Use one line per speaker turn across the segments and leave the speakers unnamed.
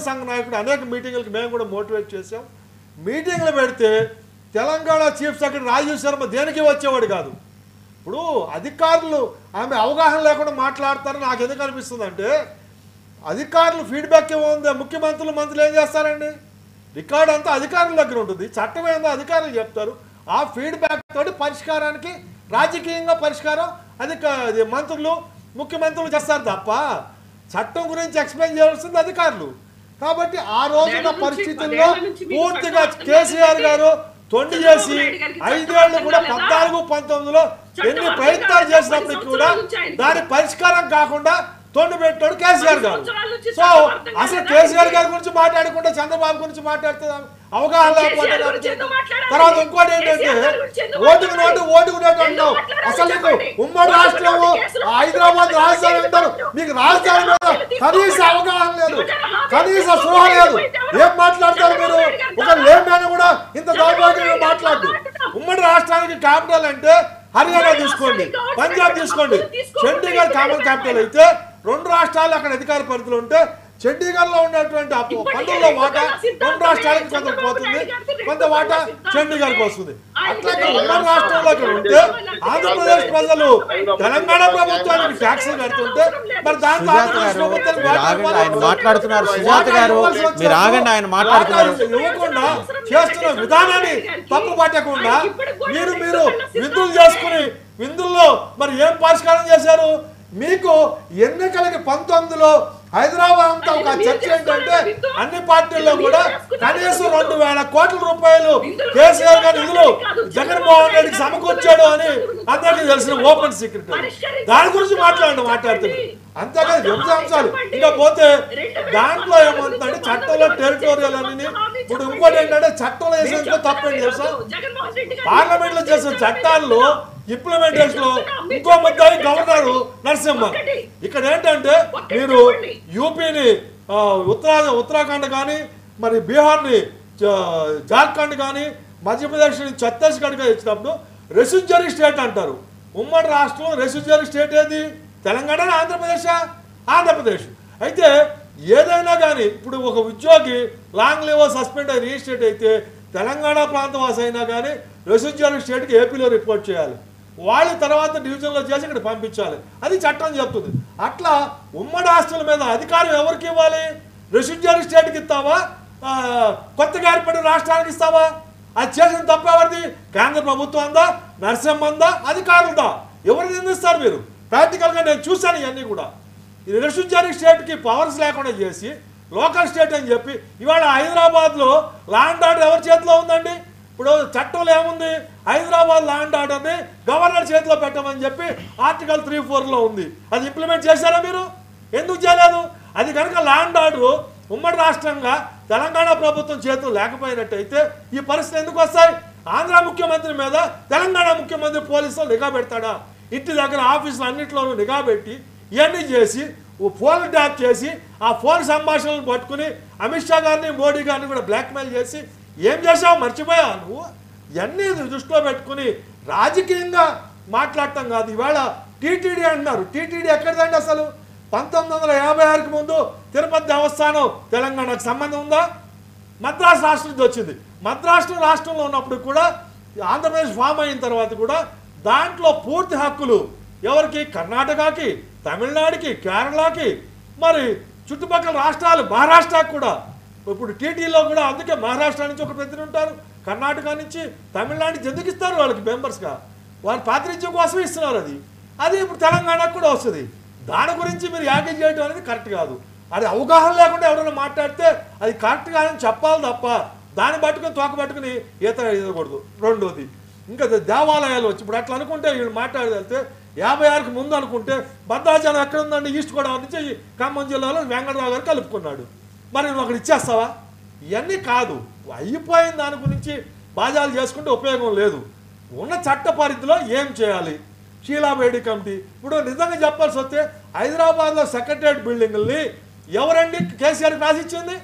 సంఘ నాయకుడు అనేక మీటింగులకు మేము కూడా మోటివేట్ చేసాం మీటింగ్లు పెడితే తెలంగాణ చీఫ్ సెక్రటరీ రాజీవ్ శర్మ దేనికి వచ్చేవాడు కాదు ఇప్పుడు అధికారులు ఆమె అవగాహన లేకుండా మాట్లాడతారని నాకు ఎందుకు అనిపిస్తుంది అంటే అధికారులు ఫీడ్బ్యాక్ ఏముంది ముఖ్యమంత్రులు మంత్రులు ఏం చేస్తారండి రికార్డ్ అంతా అధికారుల దగ్గర ఉంటుంది చట్టం ఏందో అధికారులు చెప్తారు ఆ ఫీడ్బ్యాక్ తోటి పరిష్కారానికి రాజకీయంగా పరిష్కారం అధిక అది మంత్రులు ముఖ్యమంత్రులు చేస్తారు తప్ప చట్టం గురించి ఎక్స్ప్లెయిన్ చేయాల్సింది అధికారులు కాబట్టి ఆ రోజున
పదేళ్ల నుంచి-
పరిస్థితుల్లో
పదేళ్ల నుంచి మీకు
పూర్తిగా
చట్టం
కేసీఆర్ గారు తొండి
చంద్రబాబు
చేసి
నాయుడు గారికి
ఐదేళ్లు కూడా
చట్టం అర్థం
పద్నాలుగు పంతొమ్మిదిలో
చట్టం
ఎన్ని
అర్థం
ప్రయత్నాలు
కాదు.
చేసినప్పటికీ
పది
కూడా
సంవత్సరాల నుంచి ఆయనకి.
దాని పరిష్కారం కాకుండా తొండి పెట్టాడు కేసీఆర్ గారు
సంవత్సరాల నుంచి
సో
చట్టం అర్థం
అసలు
కాలేదా?
కేసీఆర్ గారి గురించి మాట్లాడకుండా చంద్రబాబు గురించి మాట్లాడితే అవగాహన లేకపోతే
కేసీఆర్ గురించి ఎందుకు మాట్లాడాలి?
తర్వాత ఇంకోటి ఏంటంటే
కేసీఆర్ గారి గురించి ఎందుకు
ఓటుకు నోటు
మాట్లాడాలి?
ఓటుకు నోటు
ఎందుకు
అంటావు
మాట్లాడాలి
అసలు నీకు
చెప్పండి.
ఉమ్మడి
ఓటుకు
రాష్ట్రము
నోటు కేసులు
హైదరాబాద్
ఓటుకు
రాజధాని
నోటు
అంటారు
కేసులు
మీకు రాజధాని మీద
ఓటుకు
కనీస
నోటు
అవగాహన లేదు
యువజన హామీ
కనీస
కేసులు
స్పృహ లేదు
ఓటుకు
ఏం మాట్లాడతారు మీరు
చంద్రబాబు నాయుడు గారు
ఒక లేమ్యాన్ కూడా ఇంత
చంద్రబాబు
దౌర్భాగ్యంగా
నాయుడు గారు
మాట్లాడు
మాట్లాడుతున్నాం.
ఉమ్మడి రాష్ట్రానికి క్యాపిటల్ అంటే హర్యానా
ఉమ్మడి
తీసుకోండి
రాష్ట్రానికి
పంజాబ్
గవర్నమెంట్
తీసుకోండి
హక్కులు తీసుకోకుండా
చండీగఢ్ కామన్
ఇక్కడ
క్యాపిటల్ అయితే రెండు రాష్ట్రాలు అక్కడ అధికార పరిధిలో ఉంటే చండీగఢ్ లో ఉన్నటువంటి ఆ
ఇప్పటికే
పన్నుల్లో వాటా
ఒక్కొక్క సిద్ధాంతం
రెండు రాష్ట్రాలకు కొంత
చంద్రబాబు
పోతుంది
నాయుడు గారిది
కొంత
రెండు
వాటా
సిద్ధాంతం
చండీగఢ్కి వస్తుంది
ఆయన
అట్లాగే
రెండు
ఉమ్మడి రాష్ట్రంలో ఇక్కడ ఉంటే ఆంధ్రప్రదేశ్ ప్రజలు తెలంగాణ ప్రభుత్వానికి ట్యాక్సులు కడుతుంటే మరి దాంట్లో
సుజాత
ఆంధ్రప్రదేశ్
గారు
ప్రభుత్వానికి
మీరు
వాటా
ఆగండి ఆయన
ఇవ్వాలి.
మాట్లాడుతున్నారు
వాటా
సుజాత గారు
ఇవ్వాల్సి వచ్చినప్పుడు
మీరు ఆగండి ఆయన మాట్లాడుతున్నారు
వాటా ఇవ్వకుండా చేస్తున్న విధానాన్ని తప్పు పట్టకుండా మీరు మీరు విందులు చేసుకుని విందుల్లో మరి ఏం పరిష్కారం చేశారు మీకు ఎన్నికలకి పంతొమ్మిదిలో హైదరాబాద్ అంతా ఒక చర్చ ఏంటంటే అన్ని పార్టీల్లో కూడా కనీసం రెండు వేల కోట్ల రూపాయలు కేసీఆర్ గారి నిధులు జగన్మోహన్ రెడ్డికి సమకూర్చాడు అని అందరికీ తెలిసిన ఓపెన్ సీక్రెట్ దాని గురించి మాట్లాడండి మాట్లాడుతుంది అంతేకాదు విభజన అంశాలు ఇంకా పోతే దాంట్లో ఏమంటుందంటే చట్టంలో టెరిటోరియల్ అని ఇప్పుడు ఇంకోటి ఏంటంటే చట్టంలో వేసేందుకు తప్పేంటి తెలుసా
జగన్మోహన్ రెడ్డి గారు
పార్లమెంట్ లో చేసిన చట్టాల్లో ఇంప్లిమెంటేషన్ లో ఇంకో ముద్దాయి గవర్నర్ నరసింహ ఇక్కడ ఏంటంటే మీరు యూపీని ఆ, ఉత్తరా ఉత్తరాఖండ్ కానీ మరి బీహార్ని జా- జార్ఖండ్ కానీ మధ్యప్రదేశ్ని ఛత్తీస్గఢ్గా ఇచ్చినప్పుడు రెసిడ్యూరీ స్టేట్ అంటారు ఉమ్మడి రాష్ట్రం రెసిడ్యూరీ స్టేట్ ఏది తెలంగాణ ఆంధ్రప్రదేశ్ ఆంధ్రప్రదేశ్ అయితే ఏదైనా కానీ ఇప్పుడు ఒక ఉద్యోగి లాంగ్ లీవ్ సస్పెండ్ అయి రీస్టేట్ అయితే తెలంగాణ ప్రాంత వాసి అయినా కానీ రెసిడ్యూరీ స్టేట్కి ఏపీలో రిపోర్ట్ చేయాలి వాళ్ళు తర్వాత డివిజన్లో చేసి ఇక్కడ పంపించాలి అది చట్టం చెప్తుంది అట్లా ఉమ్మడి ఆస్తుల మీద అధికారం ఎవరికి ఇవ్వాలి రెసిడ్యూరీ స్టేట్కి ఇస్తావా ఆ, కొత్తగా ఏర్పడిన రాష్ట్రానికి ఇస్తావా అది చేసిన తప్పు ఎవరిది కేంద్ర ప్రభుత్వం అందా నరసింహందా అధికారులదా ఎవరు నిందిస్తారు మీరు ప్రాక్టికల్గా నేను చూశాను ఇవన్నీ కూడా ఇది రెసిడ్యూరీ స్టేట్కి పవర్స్ లేకుండా చేసి లోకల్ స్టేట్ అని చెప్పి ఇవాళ హైదరాబాద్లో ల్యాండ్ ఆర్డర్ ఎవరి చేతిలో ఉందండి ఇప్పుడు చట్టంలో ఏముంది హైదరాబాద్ ల్యాండ్ ఆర్డర్ని గవర్నర్ చేతిలో పెట్టమని చెప్పి ఆర్టికల్ త్రీ ఫోర్లో ఉంది అది ఇంప్లిమెంట్ చేశారా మీరు ఎందుకు చేయలేదు అది కనుక ల్యాండ్ ఆర్డర్ ఉమ్మడి రాష్ట్రంగా తెలంగాణ ప్రభుత్వం చేతులు లేకపోయినట్టయితే ఈ పరిస్థితులు ఎందుకు వస్తాయి ఆంధ్ర ముఖ్యమంత్రి మీద తెలంగాణ ముఖ్యమంత్రి పోలీసులు నిఘా పెడతాడా ఇంటి దగ్గర ఆఫీసులు అన్నింటిలోనూ నిఘా పెట్టి ఇవన్నీ చేసి ఓ ఫోన్ ట్యాప్ చేసి ఆ ఫోన్ సంభాషణలు పట్టుకుని అమిత్ షా గారిని మోడీ గారిని కూడా బ్లాక్మెయిల్ చేసి ఏం చేసావు మర్చిపోయావు నువ్వు ఇవన్నీ దృష్టిలో పెట్టుకుని రాజకీయంగా మాట్లాడటం కాదు ఇవాళ టీటీడీ అంటున్నారు టీటీడీ ఎక్కడిదండి అసలు పంతొమ్మిది వందల యాభై ఆరుకి ముందు తిరుపతి దేవస్థానం తెలంగాణకు సంబంధం ఉందా మద్రాసు రాష్ట్రం నుంచి వచ్చింది మద్రాసు రాష్ట్రంలో ఉన్నప్పుడు కూడా ఆంధ్రప్రదేశ్ ఫామ్ అయిన తర్వాత కూడా దాంట్లో పూర్తి హక్కులు ఎవరికి కర్ణాటకకి తమిళనాడుకి కేరళకి మరి చుట్టుపక్కల రాష్ట్రాలు మహారాష్ట్రకి కూడా ఇప్పుడు టీటీలో కూడా అందుకే మహారాష్ట్ర నుంచి ఒక ప్రతినిధి ఉంటారు కర్ణాటక నుంచి తమిళనాడు నుంచి ఎందుకు ఇస్తారు వాళ్ళకి మెంబర్స్గా వారి ప్రాతినిధ్యం కోసం ఇస్తున్నారు అది అది ఇప్పుడు తెలంగాణకు కూడా వస్తుంది దాని గురించి మీరు యాగేజ్ చేయడం అనేది కరెక్ట్ కాదు అది అవగాహన లేకుండా ఎవరైనా మాట్లాడితే అది కరెక్ట్ కాదని చెప్పాలి తప్ప దాన్ని పట్టుకుని తోక పట్టుకుని ఈత ఈదకూడదు రెండోది ఇంకా దే- దేవాలయాలు వచ్చి ఇప్పుడు అట్లా అనుకుంటే వీళ్ళు మాట్లాడగలితే యాభై ఆరుకి ముందు అనుకుంటే భద్రాచలం ఎక్కడ ఉందండి ఈస్ట్ గోదావరి నుంచి ఈ ఖమ్మం జిల్లాలో వెంకటరావు గారు కలుపుకున్నాడు మరి నువ్వు అక్కడ ఇచ్చేస్తావా ఇవన్నీ కాదు అయిపోయిన దాని గురించి బాజాలు చేసుకుంటే ఉపయోగం లేదు ఉన్న చట్ట పరిధిలో ఏం చేయాలి షీలాబేడి కమిటీ ఇప్పుడు నిజంగా చెప్పాల్సి వస్తే హైదరాబాద్లో సెక్రటరియట్ బిల్డింగ్ని ఎవరండి కేసీఆర్కి రాసిచ్చింది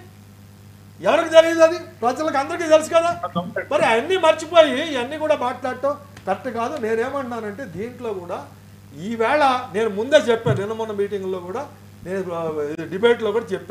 ఎవరికి తెలియదు అది ప్రజలకు అందరికీ తెలుసు కదా మరి అన్నీ మర్చిపోయి ఇవన్నీ కూడా మాట్లాడటం కరెక్ట్ కాదు నేనేమంటున్నానంటే దీంట్లో కూడా ఈవేళ నేను ముందే చెప్పాను నిన్న మొన్న మీటింగ్లో కూడా నేను ఆ, ఇది డిబేట్లో కూడా చెప్పాను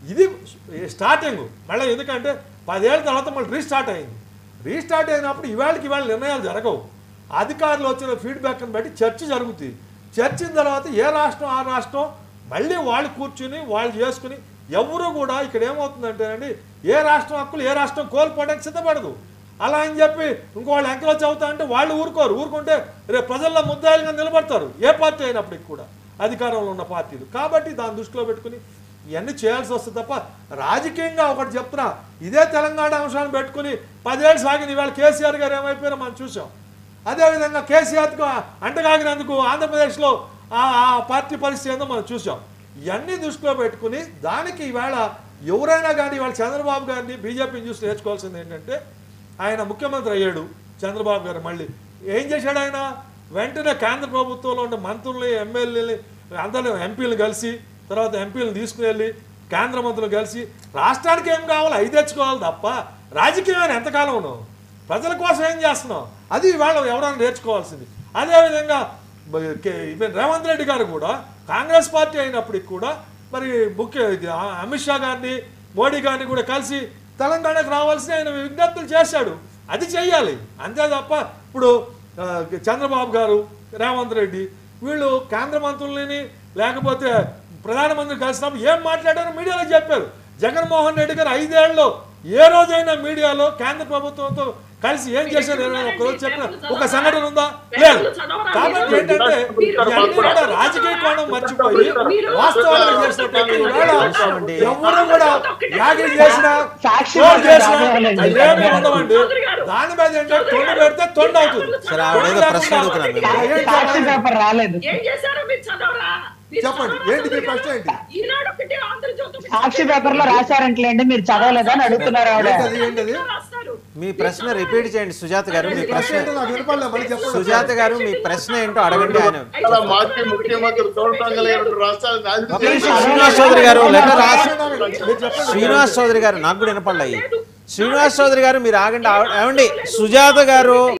ఇది స్టార్టింగ్ మళ్ళీ ఎందుకంటే పదేళ్ళ తర్వాత మళ్ళీ రీస్టార్ట్ అయింది రీస్టార్ట్ అయినప్పుడు ఇవాళకి ఇవాళ నిర్ణయాలు జరగవు అధికారులు వచ్చిన ఫీడ్బ్యాక్ని బట్టి చర్చ జరుగుతుంది చర్చిన తర్వాత ఏ రాష్ట్రం ఆ రాష్ట్రం మళ్ళీ వాళ్ళు కూర్చుని వాళ్ళు చేసుకుని ఎవరు కూడా ఇక్కడ ఏమవుతుందంటేనండి ఏ రాష్ట్రం హక్కులు ఏ రాష్ట్రం కోల్పోవడానికి సిద్ధపడదు అలా అని చెప్పి ఇంకో వాళ్ళు ఎంకరేజ్ అవుతా అంటే వాళ్ళు ఊరుకోరు ఊరుకుంటే రేపు ప్రజల్లో ముద్దాయిలుగా నిలబడతారు ఏ పార్టీ అయినప్పటికి కూడా అధికారంలో ఉన్న పార్టీలు కాబట్టి దాన్ని దృష్టిలో పెట్టుకుని ఇవన్నీ చేయాల్సి వస్తుంది తప్ప రాజకీయంగా ఒకటి చెప్తున్నా ఇదే తెలంగాణ అంశాన్ని పెట్టుకుని పదేళ్ళు సాగిన ఇవాళ కేసీఆర్ గారు ఏమైపోయారో మనం చూసాం అదేవిధంగా కేసీఆర్కు అంటగాగినందుకు ఆంధ్రప్రదేశ్లో ఆ ఆ పార్టీ పరిస్థితి ఏందో మనం చూసాం ఇవన్నీ దృష్టిలో పెట్టుకుని దానికి ఈవేళ ఎవరైనా కానీ ఇవాళ చంద్రబాబు గారిని బీజేపీని చూసి నేర్చుకోవాల్సింది ఏంటంటే ఆయన ముఖ్యమంత్రి అయ్యాడు చంద్రబాబు గారు మళ్ళీ ఏం చేశాడు ఆయన వెంటనే కేంద్ర ప్రభుత్వంలో ఉన్న మంత్రుల్ని ఎమ్మెల్యేని అందరూ ఎంపీలు కలిసి తర్వాత ఎంపీలను తీసుకుని వెళ్ళి కేంద్ర మంత్రులు కలిసి రాష్ట్రానికి ఏం కావాలో అవి తెచ్చుకోవాలి తప్ప రాజకీయమైన ఎంతకాలం ఉన్నావు ప్రజల కోసం ఏం చేస్తున్నావు అది వాళ్ళు ఎవరైనా నేర్చుకోవాల్సింది అదేవిధంగా బ- కే- ఈవెన్ రేవంత్ రెడ్డి గారు కూడా కాంగ్రెస్ పార్టీ అయినప్పటికి కూడా మరి ముఖ్య ఇది ఆ- అమిత్ షా గారిని మోడీ గారిని కూడా కలిసి తెలంగాణకు రావాల్సిన ఆయన విజ్ఞప్తులు చేశాడు అది చెయ్యాలి అంతే తప్ప ఇప్పుడు ఆ, చంద్రబాబు గారు రేవంత్ రెడ్డి వీళ్ళు కేంద్ర మంత్రులని లేకపోతే ప్రధానమంత్రి కలిసినప్పుడు ఏం మాట్లాడారో మీడియాలో చెప్పారు జగన్మోహన్ రెడ్డి గారు ఐదేళ్లలో ఏ రోజైనా మీడియాలో కేంద్ర ప్రభుత్వంతో కలిసి ఏం చేశారు ఏమైనా ఒక రోజు చెప్పిన ఒక సంఘటన ఉందా లేదు కాబట్టి ఏంటంటే ఇవన్నీ కూడా రాజకీయ కోణం మర్చిపోయి వాస్తవాలు చేసినట్లయితే ఈవేళ ఎవరు కూడా యాగి చేసినా
సాక్షి
ఫోన్ చేసినా
రాజకీయాలు
ఏమీ ఉండవండి దాని మీద ఏంటంటే తొండ పెడితే తొండ అవుతుంది
సరే, ఆవిడ ఏదో ప్రశ్న అడుగుతున్నారు మీరు.
ఏం
సాక్షి
చెప్పాలి?
పేపర్ రాలేదు
ఏం చేశారో మీరు చదవరా మీరు
చెప్పండి.
చదవరా
ఏంటి మీ
చదివారా?
ప్రశ్న ఏంటి?
ఈనాడు ఒకటి ఆంధ్రజ్యోతి ఒకటి
సాక్షి పేపర్ లో రాశారంటలేండి మీరు చదవలేదని అడుగుతున్నారు ఆవిడ
ఏంటది ఏంటది
రాస్తారు.
మీ ప్రశ్న రిపీట్ చేయండి సుజాత గారు మీ
ప్రశ్న
ప్రశ్న
ఏంటో నాకు వినపడలే మళ్ళీ చెప్పండి
సుజాత గారు మీ ప్రశ్న ఏంటో అడగండి ఆయన
అలా మాజీ ముఖ్యమంత్రి చూడటం కలిగిన రాష్ట్రాలు
ఒక నిమిషం శ్రీనివాస్ చౌదరి గారు లెటర్ రాసి
మీరు చెప్పండి
శ్రీనివాస్ చౌదరి గారు నాకు కూడా వినపడలేదు శ్రీనివాస్ చౌదరి గారు మీరు ఆగండి ఆవ- ఏమండి సుజాత గారు